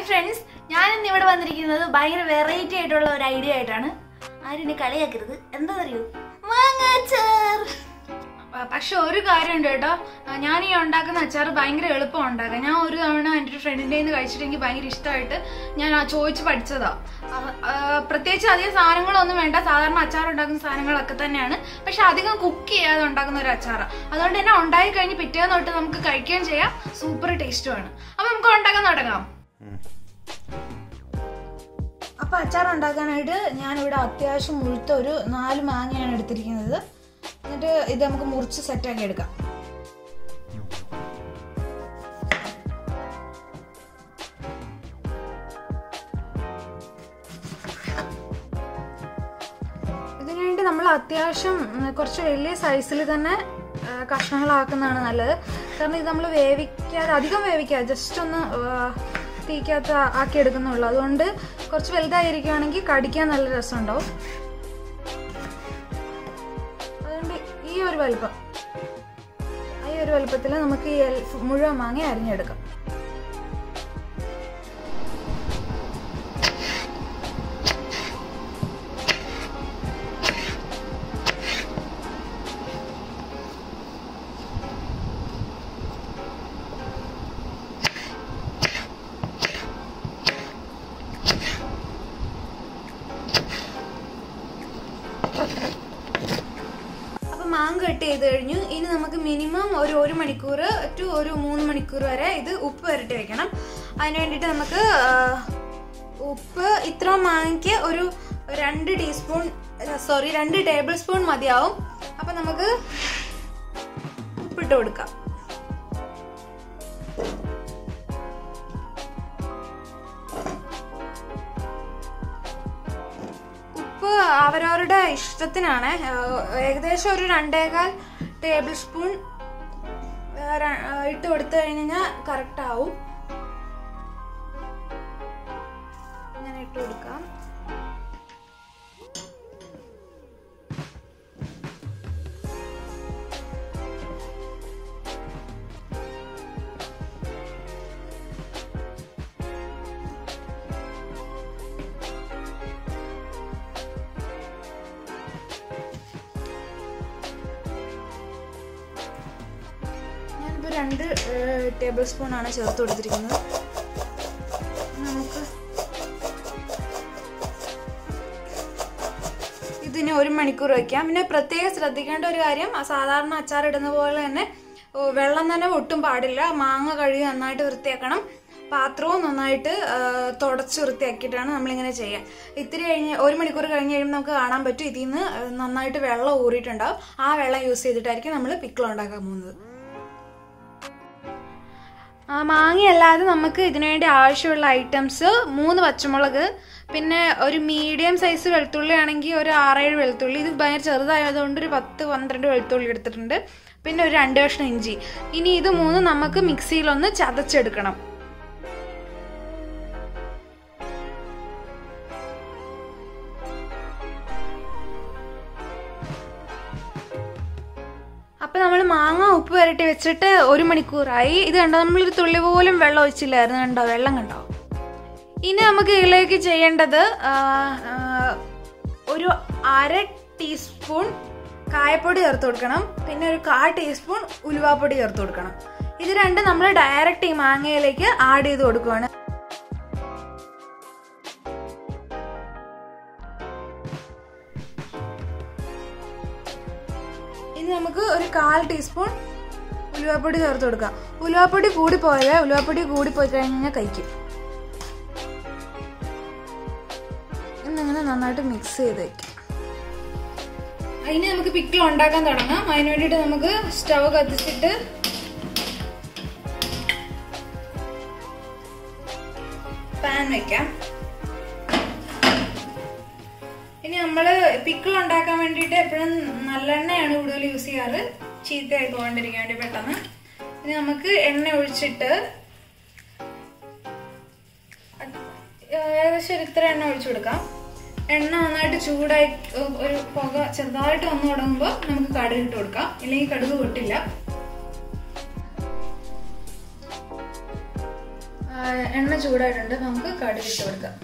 Friends ഞാൻ ഇന്ന് ഇവിടെ വന്നിരിക്കുന്നത് ഭയങ്കര വെറൈറ്റി ആയിട്ടുള്ള ഒരു ഐഡിയ ആയിട്ടാണ് ആരും എന്നെ കളിയാക്കരുത് എന്താണെന്നറിയോ മാങ്ങാച്ചാർ പക്ഷെ ഒരു കാര്യമുണ്ട് കേട്ടോ ഞാൻ ഈ ഉണ്ടാക്കുന്ന അച്ചാർ ഭയങ്കര എളുപ്പം ഉണ്ടാക്കാം ഞാൻ ഒരു തവണ എൻ്റെ ഒരു ഫ്രണ്ടിൻ്റെ നിന്ന് കഴിച്ചിട്ട് എനിക്ക് ഭയങ്കര ഇഷ്ടമായിട്ട് ഞാൻ ആ ചോദിച്ച് പഠിച്ചതാ ആ, ആ, പ്രത്യേകിച്ച് അധികം സാധനങ്ങളൊന്നും വേണ്ട സാധാരണ അച്ചാർ ഉണ്ടാക്കുന്ന സാധനങ്ങളൊക്കെ തന്നെയാണ് പക്ഷെ അധികം കുക്ക് ചെയ്യാതെ ഉണ്ടാക്കുന്ന ഒരു അച്ചാറാണ് അതുകൊണ്ട് തന്നെ ഉണ്ടാക്കി കഴിഞ്ഞ് പിറ്റേന്ന് തൊട്ട് നമുക്ക് കഴിക്കുകയും ചെയ്യാം സൂപ്പർ ടേസ്റ്റുമാണ് അപ്പൊ നമുക്ക് ഉണ്ടാക്കാൻ തുടങ്ങാം അപ്പൊ അച്ചാർ ഉണ്ടാക്കാനായിട്ട് ഞാനിവിടെ അത്യാവശ്യം മുഴുത്ത ഒരു നാല് മാങ്ങയാണ് എടുത്തിരിക്കുന്നത് എന്നിട്ട് ഇത് നമുക്ക് മുറിച്ച് സെറ്റാക്കി എടുക്കാം ഇതിനു വേണ്ടി നമ്മൾ അത്യാവശ്യം ഉം, കുറച്ച് വലിയ സൈസിൽ തന്നെ ആ, കഷ്ണങ്ങളാക്കുന്നതാണ് നല്ലത് കാരണം ഇത് നമ്മൾ വേവിക്കാതെ അധികം വേവിക്കാതെ ജസ്റ്റ് ഒന്ന് ആ, തീക്കകത്ത് ആക്കി എടുക്കുന്നുള്ളൂ അതുകൊണ്ട് കുറച്ച് വലുതായിരിക്കുകയാണെങ്കിൽ കടിക്കാൻ നല്ല രസമുണ്ടാവും അതുകൊണ്ട് ഈ ഒരു വലുപ്പം ഈ ഒരു വലുപ്പത്തിൽ നമുക്ക് ഈ എൽ- മുഴുവൻ മാങ്ങ അരിഞ്ഞെടുക്കാം അപ്പൊ മാങ്ങ കട്ട് ചെയ്ത് കഴിഞ്ഞു ഇനി നമുക്ക് മിനിമം ഒരു ഒരു മണിക്കൂർ ടു ഒരു മൂന്ന് മണിക്കൂർ വരെ ഇത് ഉപ്പ് വരട്ടി വെക്കണം അതിന് വേണ്ടിയിട്ട് നമുക്ക് ആ, ഉപ്പ് ഇത്ര മാങ്ങയ്ക്ക് ഒരു രണ്ട് ടീസ്പൂൺ സോറി രണ്ട് ടേബിൾ സ്പൂൺ മതിയാവും അപ്പൊ നമുക്ക് ഉപ്പിട്ട് കൊടുക്കാം ഉപ്പ് അവരവരുടെ ഇഷ്ടത്തിനാണ് ഏഹ് ഏകദേശം ഒരു രണ്ടേകാൽ ടേബിൾ സ്പൂൺ ഏഹ് ര- ഏഹ് ഇട്ട് കൊടുത്തു കഴിഞ്ഞാൽ കറക്റ്റ് ആവും ഇങ്ങനെ ഇട്ട് കൊടുക്കാം ഞാനിപ്പോൾ രണ്ട് ടേബിൾ സ്പൂൺ ആണ് ചേർത്ത് കൊടുത്തിരിക്കുന്നത് നമുക്ക് ഇതിന് ഒരു മണിക്കൂർ വയ്ക്കാം പിന്നെ പ്രത്യേകം ശ്രദ്ധിക്കേണ്ട ഒരു കാര്യം ആ സാധാരണ അച്ചാർ ഇടുന്ന പോലെ തന്നെ ഓ, വെള്ളം തന്നെ ഒട്ടും പാടില്ല മാങ്ങ കഴുകി നന്നായിട്ട് വൃത്തിയാക്കണം പാത്രവും നന്നായിട്ട് ആ, തുടച്ച് വൃത്തിയാക്കിയിട്ടാണ് നമ്മളിങ്ങനെ ചെയ്യുക ഇത്തിരി കഴിഞ്ഞ് ഒരു മണിക്കൂർ കഴിഞ്ഞ് കഴിയുമ്പോൾ നമുക്ക് കാണാൻ പറ്റും ഇതിൽ നിന്ന് നന്നായിട്ട് വെള്ളം ഊറിയിട്ടുണ്ടാവും ആ വെള്ളം യൂസ് ചെയ്തിട്ടായിരിക്കും നമ്മൾ പിക്കിൾ ഉണ്ടാക്കാൻ പോകുന്നത് ആ മാങ്ങയല്ലാതെ നമുക്ക് ഇതിനു വേണ്ടി ആവശ്യമുള്ള ഐറ്റംസ് മൂന്ന് പച്ചമുളക് പിന്നെ ഒരു മീഡിയം സൈസ് വെളുത്തുള്ളി ആണെങ്കിൽ ഒരു ആറേഴ് വെളുത്തുള്ളി ഇത് ഭയങ്കര ചെറുതായതുകൊണ്ട് ഒരു പത്ത് പന്ത്രണ്ട് വെളുത്തുള്ളി എടുത്തിട്ടുണ്ട് പിന്നെ ഒരു രണ്ട് കഷ്ണം ഇഞ്ചി ഇനി ഇത് മൂന്ന് നമുക്ക് മിക്സിയിലൊന്ന് ചതച്ചെടുക്കണം അപ്പൊ നമ്മൾ മാങ്ങ ഉപ്പ് വരട്ടി വെച്ചിട്ട് ഒരു മണിക്കൂറായി ഇത് കണ്ടോ നമ്മളൊരു തുള്ളി പോലും വെള്ളം ഒഴിച്ചില്ലായിരുന്നു കണ്ടോ വെള്ളം കണ്ടോ ഇനി നമുക്ക് ഇതിലേക്ക് ചെയ്യേണ്ടത് ആ, ആ, ഒരു അര ടീസ്പൂൺ കായപ്പൊടി ചേർത്ത് കൊടുക്കണം പിന്നെ ഒരു കാ ടീസ്പൂൺ ഉലുവാപ്പൊടി ചേർത്ത് കൊടുക്കണം ഇത് രണ്ടും നമ്മൾ ഡയറക്റ്റ് ഈ മാങ്ങയിലേക്ക് ആഡ് ചെയ്ത് കൊടുക്കുകയാണ് ഇനി നമുക്ക് ഒരു കാൽ ടീസ്പൂൺ ഉലുവാപ്പൊടി ചേർത്ത് കൊടുക്കാം ഉലുവാപ്പൊടി കൂടി പോയാൽ ഉലുവാപ്പൊടി കൂടി പോയി കഴിഞ്ഞാൽ കഴിക്കും എന്നിങ്ങനെ നന്നായിട്ട് മിക്സ് ചെയ്ത് വെക്കാം അതിന് നമുക്ക് പിക്കിൾ ഉണ്ടാക്കാൻ തുടങ്ങാം അതിന് വേണ്ടിയിട്ട് നമുക്ക് സ്റ്റവ് കത്തിച്ചിട്ട് പാൻ വെക്കാം ഇനി നമ്മൾ പിക്കിൾ ഉണ്ടാക്കാൻ വേണ്ടിയിട്ട് എപ്പോഴും നല്ലെണ്ണയാണ് കൂടുതൽ യൂസ് ചെയ്യാറ് ചീത്തയായി പോകാണ്ടിരിക്കാൻ വേണ്ടി പെട്ടെന്ന് ഇനി നമുക്ക് എണ്ണ ഒഴിച്ചിട്ട് അത് ഏകദേശം ഒരു ഇത്ര എണ്ണ ഒഴിച്ചു കൊടുക്കാം എണ്ണ നന്നായിട്ട് ചൂടായി ഏഹ്, ഒരു പുക ചെറുതായിട്ട് വന്നു തുടങ്ങുമ്പോൾ നമുക്ക് കടുക് ഇട്ട് കൊടുക്കാം ഇല്ലെങ്കിൽ കടുക് പൊട്ടില്ല ആ, എണ്ണ ചൂടായിട്ടുണ്ട് അപ്പൊ നമുക്ക് കടുക് ഇട്ട് കൊടുക്കാം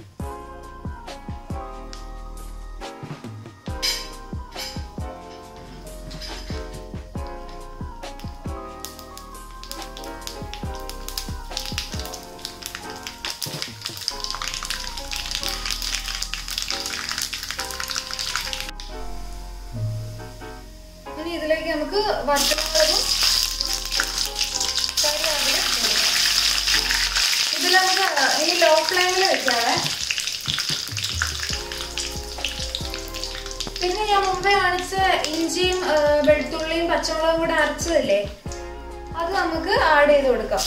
ഇനി ഇതിലേക്ക് നമുക്ക് വറ്റമുളകും കറിവേപ്പില ഇട്ട് കൊടുക്കാം. ഇതിൽ നമുക്ക് ഈ ലോ ഫ്ലെയിമിൽ വെക്കാവേ പിന്നെ ഞാൻ മുമ്പേ കാണിച്ച ഇഞ്ചിയും ആ, വെളുത്തുള്ളിയും പച്ചമുളകും കൂടെ അരച്ചതില്ലേ അത് നമുക്ക് ആഡ് ചെയ്ത് കൊടുക്കാം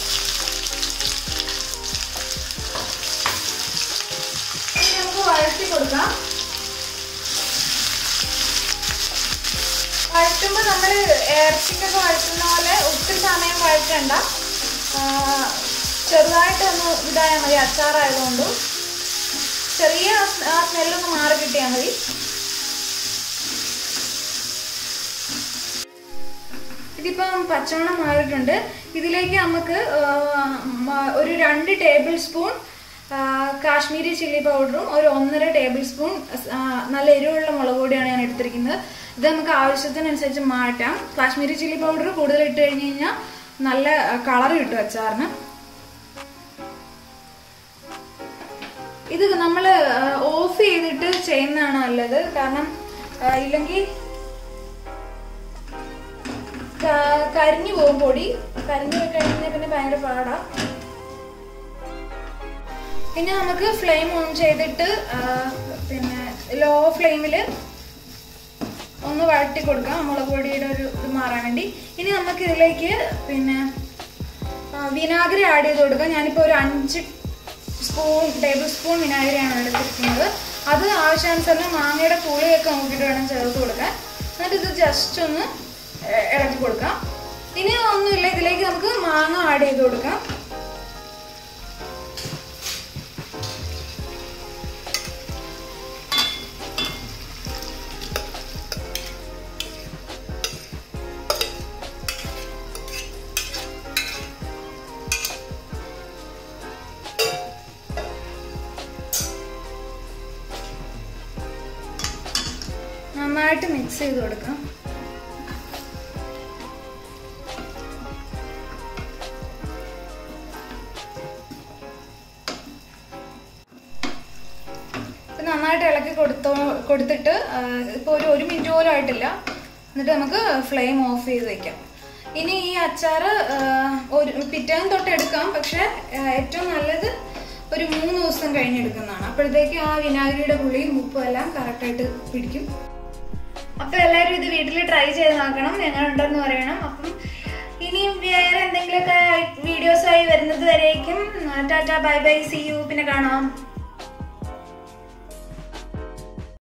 ഇനി നമുക്ക് വഴറ്റി കൊടുക്കാം വഴറ്റുമ്പോൾ നമ്മൾ ഇറച്ചിക്കൊക്കെ വഴറ്റുന്ന പോലെ ഒത്തിരി സമയം വഴറ്റണ്ട ആ, ചെറുതായിട്ട് ഒന്ന് ഇതായാൽ മതി അച്ചാറായതുകൊണ്ട് ചെറിയ ആ സ്- ആ സ്മെല്ലൊന്ന് മാറി കിട്ടിയാൽ മതി ഇതിപ്പം പച്ചവണ്ണം മാറിയിട്ടുണ്ട് ഇതിലേക്ക് നമുക്ക് ആ, മ- ഒരു രണ്ട് ടേബിൾ സ്പൂൺ ആ, കാശ്മീരി ചില്ലി പൗഡറും ഒരു ഒന്നര ടേബിൾ സ്പൂൺ ആ, നല്ല എരിവുള്ള മുളക് പൊടിയാണ് ഞാൻ എടുത്തിരിക്കുന്നത് ഇത് നമുക്ക് ആവശ്യത്തിനനുസരിച്ച് മാറ്റാം കാശ്മീരി ചില്ലി പൗഡർ കൂടുതൽ ഇട്ട് കഴിഞ്ഞ് കഴിഞ്ഞാൽ നല്ല കളർ കിട്ടും അച്ചാറിന് ഇത് നമ്മൾ ഓഫ് ചെയ്തിട്ട് ചെയ്യുന്നതാണ് നല്ലത് കാരണം ആ, ഇല്ലെങ്കിൽ ക- കരിഞ്ഞു പോകും പൊടി കരിഞ്ഞു പോയി കഴിഞ്ഞാൽ പിന്നെ ഭയങ്കര പാടാ പിന്നെ നമുക്ക് ഫ്ലെയിം ഓൺ ചെയ്തിട്ട് ആ, പിന്നെ ലോ ഫ്ലെയിമിൽ ഒന്ന് വഴറ്റി കൊടുക്കാം മുളക് പൊടിയുടെ ഒരു ഇത് മാറാൻ വേണ്ടി ഇനി നമുക്ക് ഇതിലേക്ക് പിന്നെ ആ, വിനാഗിരി ആഡ് ചെയ്ത് കൊടുക്കാം ഞാനിപ്പോൾ ഒരു അഞ്ച് സ്പൂൺ ടേബിൾ സ്പൂൺ വിനാഗിരിയാണ് എടുത്തിരിക്കുന്നത് അത് ആവശ്യാനുസരണം മാങ്ങയുടെ പുളിയൊക്കെ നോക്കിയിട്ട് വേണം ചേർത്ത് കൊടുക്കാൻ എന്നിട്ട് ഇത് ജസ്റ്റ് ഒന്ന് എ- ഇളക്കി കൊടുക്കാം ഇനി ഒന്നുമില്ല ഇതിലേക്ക് നമുക്ക് മാങ്ങ ആഡ് ചെയ്ത് കൊടുക്കാം നന്നായിട്ട് മിക്സ് ചെയ്ത് കൊടുക്കാം ഇത് നന്നായിട്ട് ഇളക്കി കൊടുത്തോ കൊടുത്തിട്ട് ഇപ്പോൾ ഒരു ഒരു മിനിറ്റ് പോലും ആയിട്ടില്ല എന്നിട്ട് നമുക്ക് ഫ്ലെയിം ഓഫ് ചെയ്ത് വെക്കാം ഇനി ഈ അച്ചാറ് ആ, ഒരു പിറ്റേന്ന് തൊട്ട് എടുക്കാം പക്ഷെ ആ, ഏറ്റവും നല്ലത് ഒരു മൂന്ന് ദിവസം കഴിഞ്ഞെടുക്കുന്നതാണ് അപ്പോഴത്തേക്ക് ആ വിനാഗിരിയുടെ പുളിയും ഉപ്പും എല്ലാം കറക്റ്റായിട്ട് പിടിക്കും അപ്പൊ എല്ലാവരും ഇത് വീട്ടിൽ ട്രൈ ചെയ്ത് നോക്കണം എങ്ങനെയുണ്ടെന്ന് പറയണം അപ്പം ഇനിയും വേറെ എന്തെങ്കിലുമൊക്കെ വീഡിയോസായി വരുന്നത് വരേക്കും tata bye bye see you പിന്നെ കാണാം